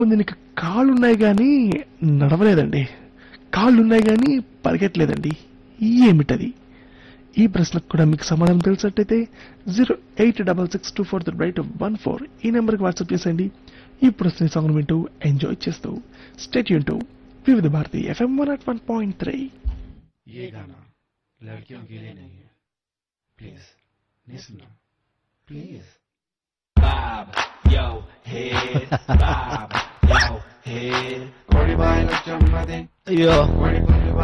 దీనికి కాళ్ళున్నాయి కానీ నడవలేదండి కాళ్ళున్నాయి కానీ పరిగెట్టలేదండి ఏమిటది ఈ ప్రశ్నకు కూడా మీకు సమాధానం తెలిసినట్టయితే zero eight double six two four eight one four ఈ నెంబర్కి వాట్సాప్ చేసేయండి ఈ ప్రశ్న సాంగ్ వింటూ ఎంజాయ్ చేస్తూ స్టేట్ యూన్ Vividh Bharati FM one at one point three ये गाना लड़कियों के लिए नहीं है प्लीज नहीं सुनना please Bob, yo, head, Bob, yo, head. कोड़ी बाय चम्मा दे అయ్యో कोड़ी बाय